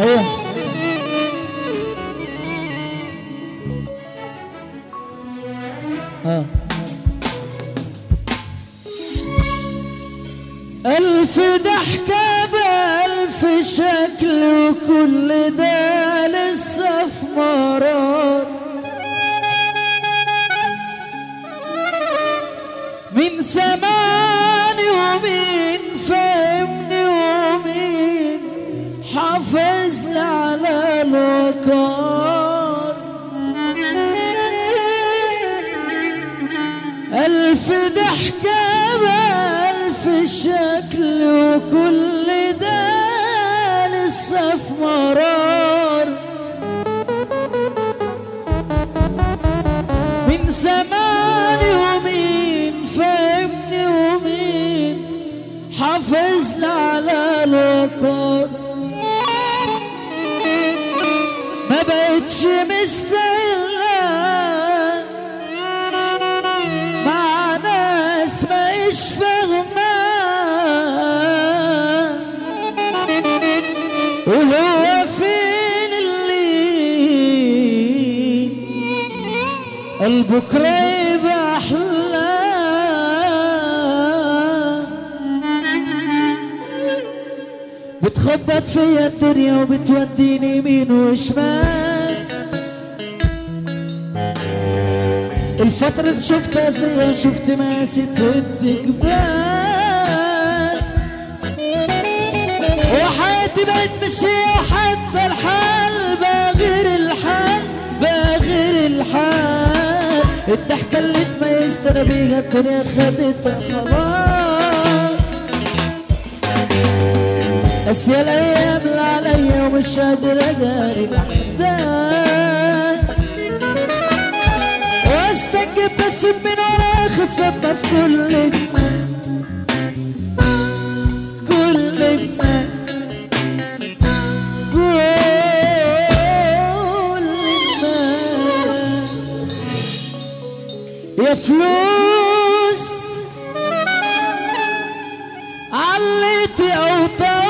ايوه اه ألف ضحكة بألف شكل وكل ده لسه في مرار من سمعني ومين فهمني ومين حافظني على الوقار ألف ضحكة بألف شكل وكل ده لسه في مرار من زماني ومين فهمني ومين حافظني على الوقار ما بقتش مستاهلة مع ناس ما إيش فاهمة وهو فين اللي البكرة يبقى أحلى بتخبط فيا الدنيا وبتوديني يمين وشمال الفترة اللي شفتها زيها شفت ماسي تهد جبال وحياتي بقت مشية حتى الحال بغير الحال بغير الحال الضحكة اللي اتميزت انا بيها الدنيا خدتها خلاص بس يا الايام اللي عليا ومش قادر اجاري الاحداث واستنجب بس من ورا اخد صدمة في كل جمال كل جمال كل جمال يا فلوس عليتي او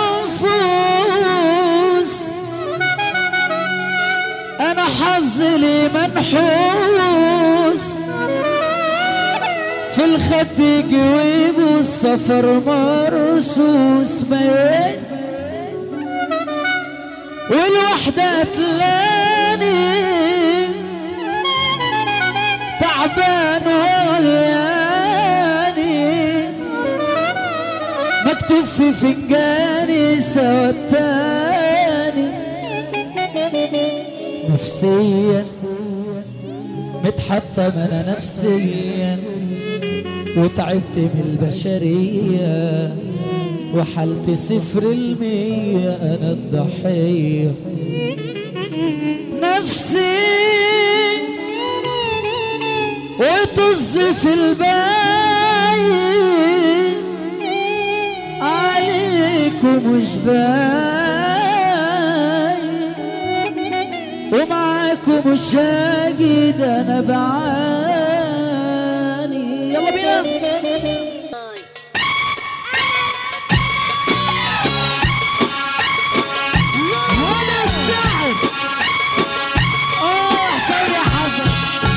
تنفوس انا حظي لي منحوس في الخد جويب والسفر مرصوص ميت والوحدة تلاني تعبان وغلياني مكتوب في فنجاني سوا التاني نفسيا متحطم انا نفسيا وتعبت من البشرية وحالتي صفر المية انا الضحية نفسي وطز في الباين عليكم مش باين ومعاكم مش هاجي ده انا بعاني يلا بينا هذا الشعر اه حسين يا حسن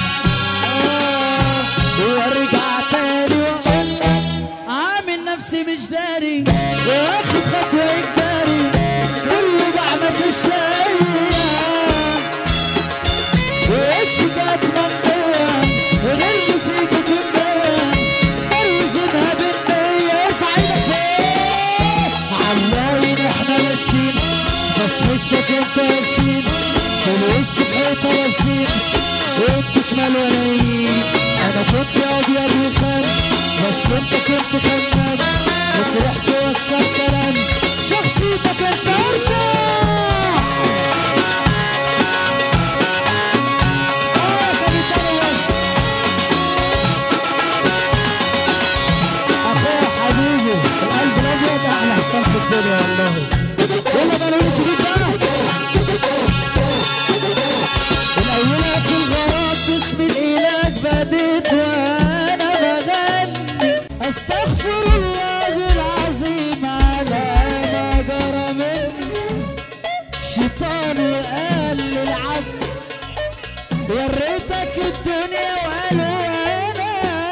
آه، وارجع تاني واقول لك عامل نفسي مش داري واخد خطوه اجباري كله بعمى في الشارع وش جات منطقة غل فيك كمية ارزمها بالنية ارفع ايدك فوق عاللاين احنا ماشيين بس وشك انت ياسين في الوش بحيطة لابسين وانت شمال وانا يمين انا كنت ابيض وخام بس انت كنت خمام وتروح توصل كلام شخصيتك انت ارفع آه، كابتن ياسر. اخويا حبيبي القلب الابيض احلى حسام في الدنيا والله يلا بقى نقول الجديد بقى الاولى في الغرام باسم الاله بديت وانا بغني استغفر الله العظيم على ما جرى مني الشيطان وقال للعبد وريتك الدنيا والوانا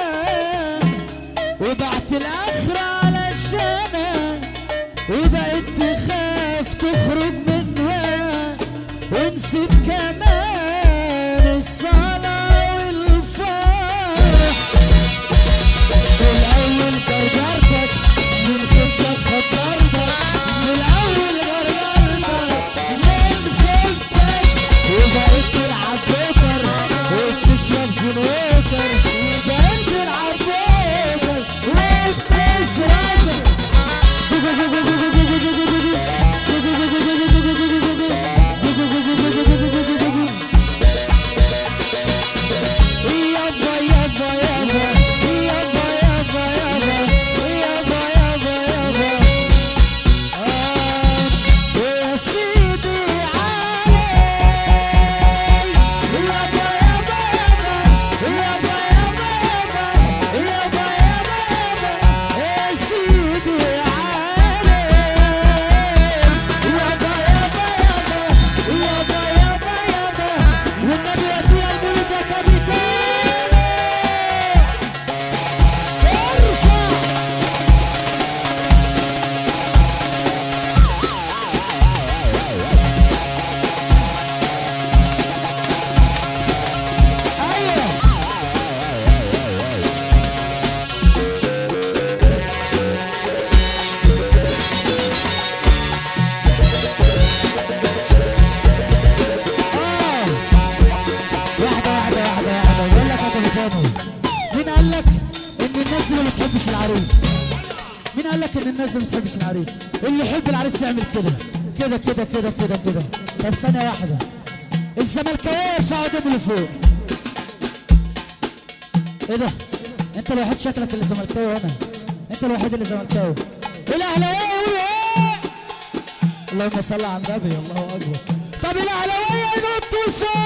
وبعت الاخرة علشانها وبقيت تخاف تخرج منها ونسيت كمان الصلاة والفرح الأول جرجرتك من خفتك خطرتك من الأول جرجرتك من خفتك وبقيت تلعب بوكر وبتشرب جنوكر وبقيت تلعب بوكر وبتشرب يابا يابا يابا يابا يابا يابا يابا يابا يابا آه، يا سيدي علي يابا يابا يابا يابا يابا يابا يابا يابا يا سيدي علي يابا يابا يابا يابا يابا يابا والنبي ودينا المولد يا كابتن ارفع ايوه آه. واحدة واحدة واحدة واحدة بقول لك يا كابتن مين قال لك ان الناس دي ما بتحبش العريس؟ مين قال لك ان الناس دي ما بتحبش العريس؟ اللي يحب العريس يعمل كده كده كده كده كده كده طب ثانية واحدة الزملكاوية يرفعوا ايدهم لفوق ايه ده؟ انت الوحيد شكلك اللي زملكاوي هنا انت الوحيد اللي زملكاوي الاهلاويه يقولوا ايه؟ اللهم صل على النبي الله اكبر طب الاهلاويه ينطوا فوق